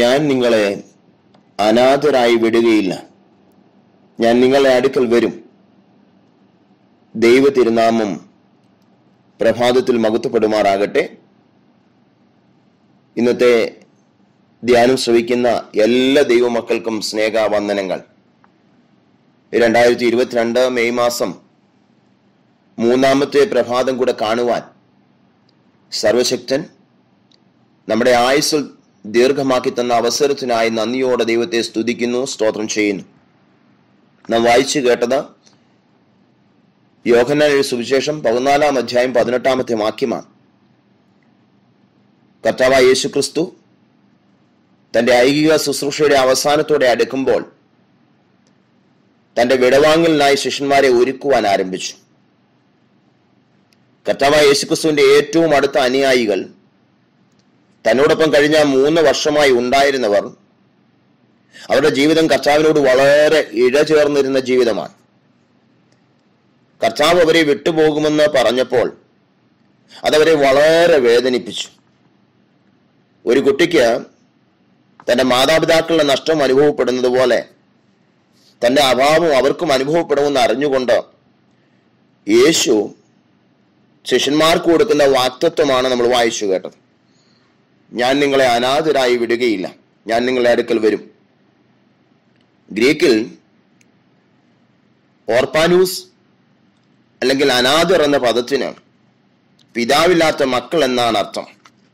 ഞാൻ നിങ്ങളെ അനാഥരായി വിടുകയില്ല ഞാൻ നിങ്ങളെ അടുക്കൽ വരും ദൈവ തിരുനാമം പ്രഭാതത്തിൽ മകത്തപ്പെടുമാറാകട്ടെ ഇന്നത്തെ ധ്യാനം ശ്രവിക്കുന്ന എല്ലാ ദൈവമക്കൾക്കും സ്നേഹവന്ദനങ്ങൾ രണ്ടായിരത്തി ഇരുപത്തിരണ്ട് മെയ് മാസം മൂന്നാമത്തെ പ്രഭാതം കൂടെ കാണുവാൻ സർവശക്തൻ നമ്മുടെ ആയുസ്സിൽ ദീർഘമാക്കി തന്ന അവസരത്തിനായി നന്ദിയോടെ ദൈവത്തെ സ്തുതിക്കുന്നു സ്തോത്രം ചെയ്യുന്നു നാം വായിച്ചു കേട്ടത് യോഹന്നാൻ സുവിശേഷം പതിനാലാം അധ്യായം പതിനെട്ടാമത്തെ വാക്യമാണ് കർത്താവായ യേശു ക്രിസ്തു തന്റെ ഐകിക ശുശ്രൂഷയുടെ അവസാനത്തോടെ അടുക്കുമ്പോൾ തന്റെ വിടവാങ്ങലിനായി ശിഷ്യന്മാരെ ഒരുക്കുവാൻ ആരംഭിച്ചു കർത്താവായ യേശുക്രിസ്തുവിന്റെ ഏറ്റവും അടുത്ത അനുയായികൾ തന്നോടൊപ്പം കഴിഞ്ഞ മൂന്ന് വർഷമായി ഉണ്ടായിരുന്നവർ അവരുടെ ജീവിതം കർത്താവിനോട് വളരെ ഇഴചേർന്നിരുന്ന ജീവിതമാണ് കർത്താവ് അവരെ വിട്ടുപോകുമെന്ന് പറഞ്ഞപ്പോൾ അതവരെ വളരെ വേദനിപ്പിച്ചു ഒരു കുട്ടിക്ക് തന്റെ മാതാപിതാക്കളുടെ നഷ്ടം അനുഭവപ്പെടുന്നത് പോലെ തന്റെ അഭാവം അവർക്കും അനുഭവപ്പെടുമെന്ന് അറിഞ്ഞുകൊണ്ട് യേശു ശിഷ്യന്മാർക്ക് കൊടുക്കുന്ന വാക്തത്വമാണ് നമ്മൾ വായിച്ചു കേട്ടത് ഞാൻ നിങ്ങളെ അനാഥരായി വിടുകയില്ല ഞാൻ നിങ്ങളെ അടുക്കൽ വരും ഗ്രീക്കിൽ ഓർപ്പാനൂസ് അല്ലെങ്കിൽ അനാഥർ എന്ന പദത്തിന് പിതാവില്ലാത്ത മക്കൾ എന്നാണ് അർത്ഥം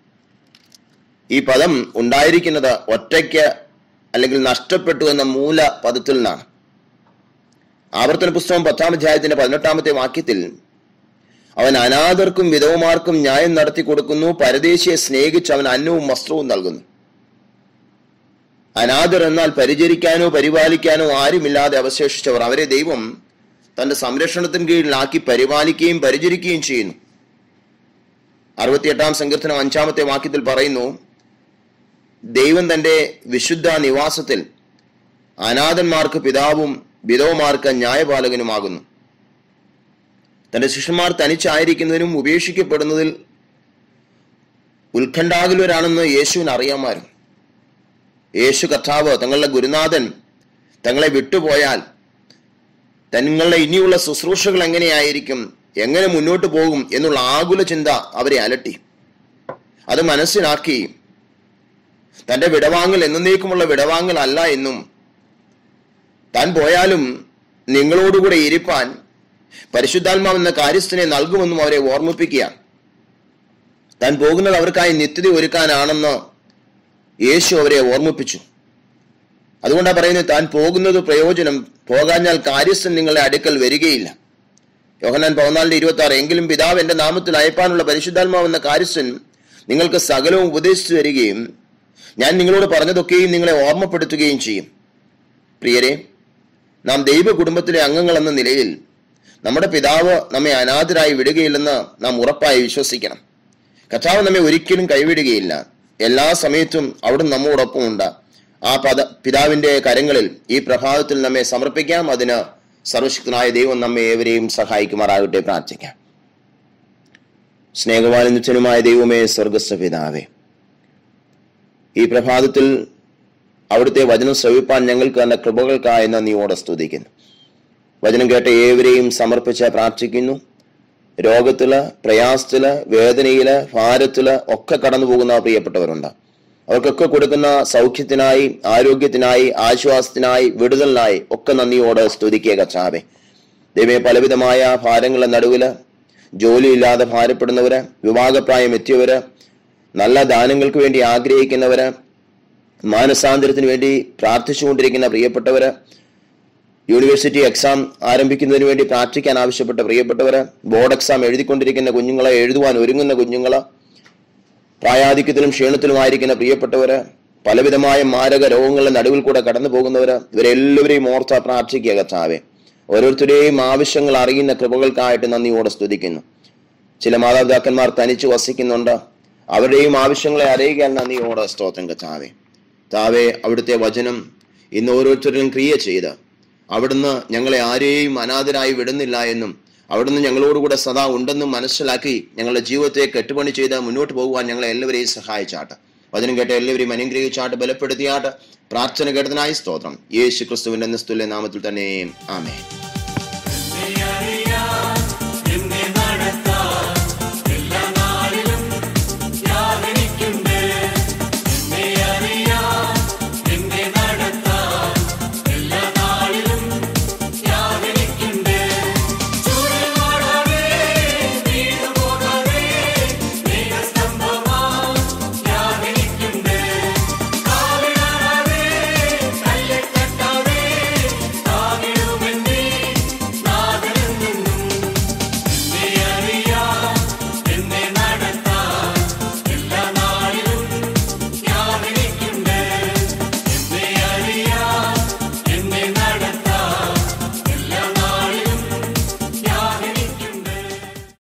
ഈ പദം ഉണ്ടായിരിക്കുന്നത് ഒറ്റയ്ക്ക് അല്ലെങ്കിൽ നഷ്ടപ്പെട്ടു എന്ന മൂല പദത്തിൽ നിന്നാണ് ആവർത്തന പുസ്തകം പത്താം അധ്യായത്തിന്റെ പതിനെട്ടാമത്തെ വാക്യത്തിൽ അവൻ അനാഥർക്കും വിധവമാർക്കും ന്യായം നടത്തി കൊടുക്കുന്നു പരദേശിയെ സ്നേഹിച്ച് അവൻ അന്നവും വസ്ത്രവും നൽകുന്നു അനാഥർ എന്നാൽ പരിചരിക്കാനോ പരിപാലിക്കാനോ ആരുമില്ലാതെ അവശേഷിച്ചവർ അവരെ ദൈവം തന്റെ സംരക്ഷണത്തിന് കീഴിലാക്കി പരിപാലിക്കുകയും പരിചരിക്കുകയും ചെയ്യുന്നു അറുപത്തിയെട്ടാം സങ്കീർത്തനം അഞ്ചാമത്തെ വാക്യത്തിൽ പറയുന്നു ദൈവം തന്റെ വിശുദ്ധ നിവാസത്തിൽ അനാഥന്മാർക്ക് പിതാവും വിധവമാർക്ക് ന്യായപാലകനുമാകുന്നു തന്റെ ശിഷ്യന്മാർ തനിച്ചായിരിക്കുന്നതിനും ഉപേക്ഷിക്കപ്പെടുന്നതിൽ ഉത്കണ്ഠാകുലരാണെന്ന് യേശുവിന് അറിയാമായിരുന്നു യേശു കർത്താവ് തങ്ങളുടെ ഗുരുനാഥൻ തങ്ങളെ വിട്ടുപോയാൽ തങ്ങളുടെ ഇനിയുള്ള ശുശ്രൂഷകൾ എങ്ങനെയായിരിക്കും എങ്ങനെ മുന്നോട്ട് പോകും എന്നുള്ള ആകുല ചിന്ത അവരെ അലട്ടി അത് മനസ്സിലാക്കി തന്റെ വിടവാങ്ങൽ എന്നേക്കുമുള്ള വിടവാങ്ങൽ അല്ല എന്നും താൻ പോയാലും നിങ്ങളോടുകൂടെ ഇരിപ്പാൻ പരിശുദ്ധാത്മാവ് എന്ന കാര്യസ്ഥനെ നൽകുമെന്നും അവരെ ഓർമ്മിപ്പിക്കുക താൻ പോകുന്നത് അവർക്കായി നിത്യത ഒരുക്കാനാണെന്ന് യേശു അവരെ ഓർമ്മിപ്പിച്ചു അതുകൊണ്ടാണ് പറയുന്നത് താൻ പോകുന്നത് പ്രയോജനം പോകാഞ്ഞാൽ കാര്യസ്ഥൻ നിങ്ങളെ അടുക്കൽ വരികയില്ല യോഹനാൻ പതിനാലിന്റെ ഇരുപത്തി ആറ് എങ്കിലും പിതാവ് എന്റെ നാമത്തിൽ അയപ്പാനുള്ള പരിശുദ്ധാത്മാവ് എന്ന കാര്യസ്ഥൻ നിങ്ങൾക്ക് സകലവും ഉപദേശിച്ചു തരികയും ഞാൻ നിങ്ങളോട് പറഞ്ഞതൊക്കെയും നിങ്ങളെ ഓർമ്മപ്പെടുത്തുകയും ചെയ്യും പ്രിയരെ നാം ദൈവ കുടുംബത്തിലെ അംഗങ്ങൾ എന്ന നിലയിൽ നമ്മുടെ പിതാവ് നമ്മെ അനാഥരായി വിടുകയില്ലെന്ന് നാം ഉറപ്പായി വിശ്വസിക്കണം കർത്താവ് നമ്മെ ഒരിക്കലും കൈവിടുകയില്ല എല്ലാ സമയത്തും അവിടുന്ന് നമ്മോടൊപ്പം ഉണ്ട് ആ പദ പിതാവിന്റെ കരങ്ങളിൽ ഈ പ്രഭാതത്തിൽ നമ്മെ സമർപ്പിക്കാം അതിന് സർവശക്തനായ ദൈവം നമ്മെ ഏവരെയും സഹായിക്കുമാറാകട്ടെ പ്രാർത്ഥിക്കാം സ്നേഹവാനിത്യനുമായ ദൈവമേ സ്വർഗസ്ഥ പിതാവേ ഈ പ്രഭാതത്തിൽ അവിടുത്തെ വചനം ശ്രവിപ്പാൻ ഞങ്ങൾക്ക് തന്ന കൃപകൾക്കായി നന്ദിയോടെ സ്തുതിക്കുന്നു വചനം കേട്ട ഏവരെയും സമർപ്പിച്ച് പ്രാർത്ഥിക്കുന്നു രോഗത്തില് പ്രയാസത്തില് വേദനയില് ഭാരത്തില് ഒക്കെ കടന്നു പോകുന്ന പ്രിയപ്പെട്ടവരുണ്ട് അവർക്കൊക്കെ കൊടുക്കുന്ന സൗഖ്യത്തിനായി ആരോഗ്യത്തിനായി ആശ്വാസത്തിനായി വിടുതലിനായി ഒക്കെ നന്ദിയോടെ സ്തുതിക്കുക കച്ചാവെ ദൈവമേ പലവിധമായ ഭാരങ്ങളുടെ നടുവില് ജോലിയില്ലാതെ ഭാരപ്പെടുന്നവര് വിവാഹപ്രായം എത്തിയവര് നല്ല ദാനങ്ങൾക്ക് വേണ്ടി ആഗ്രഹിക്കുന്നവര് മാനസാന്തരത്തിന് വേണ്ടി പ്രാർത്ഥിച്ചുകൊണ്ടിരിക്കുന്ന പ്രിയപ്പെട്ടവര് യൂണിവേഴ്സിറ്റി എക്സാം ആരംഭിക്കുന്നതിന് വേണ്ടി പ്രാർത്ഥിക്കാൻ ആവശ്യപ്പെട്ട പ്രിയപ്പെട്ടവര് ബോർഡ് എക്സാം എഴുതിക്കൊണ്ടിരിക്കുന്ന കുഞ്ഞുങ്ങളെ എഴുതുവാൻ ഒരുങ്ങുന്ന കുഞ്ഞുങ്ങള് പ്രായാധിക്യത്തിലും ക്ഷീണത്തിലുമായിരിക്കുന്ന പ്രിയപ്പെട്ടവര് പലവിധമായ മാരക രോഗങ്ങളുടെ നടുവിൽ കൂടെ കടന്നു പോകുന്നവര് ഇവരെല്ലാവരെയും ഓർത്ത പ്രാർത്ഥിക്കുക കർത്താവെ ഓരോരുത്തരുടെയും ആവശ്യങ്ങൾ അറിയുന്ന കൃപകൾക്കായിട്ട് നന്ദിയോടെ സ്തുതിക്കുന്നു ചില മാതാപിതാക്കന്മാർ തനിച്ച് വസിക്കുന്നുണ്ട് അവരുടെയും ആവശ്യങ്ങളെ അറിയിക്കാൻ നന്ദിയോടെ സ്തോത്രം കർത്താവെ താവെ അവിടുത്തെ വചനം ഇന്ന് ഓരോരുത്തരിലും ക്രിയ ചെയ്ത് അവിടുന്ന് ഞങ്ങളെ ആരെയും അനാഥരായി വിടുന്നില്ല എന്നും അവിടുന്ന് ഞങ്ങളോടുകൂടെ സദാ ഉണ്ടെന്നും മനസ്സിലാക്കി ഞങ്ങളുടെ ജീവിതത്തെ കെട്ടുപണി ചെയ്ത് മുന്നോട്ട് പോകുവാൻ ഞങ്ങളെ എല്ലാവരെയും സഹായിച്ചാട്ടെ വചനം കേട്ട എല്ലാവരെയും അനുഗ്രഹിച്ചാട്ട് ബലപ്പെടുത്തിയാട്ട് പ്രാർത്ഥന കേട്ടതിനായി സ്തോത്രം യേശു ക്രിസ്തുവിന്റെ നിസ്തുല്യ നാമത്തിൽ തന്നെ ആമേൻ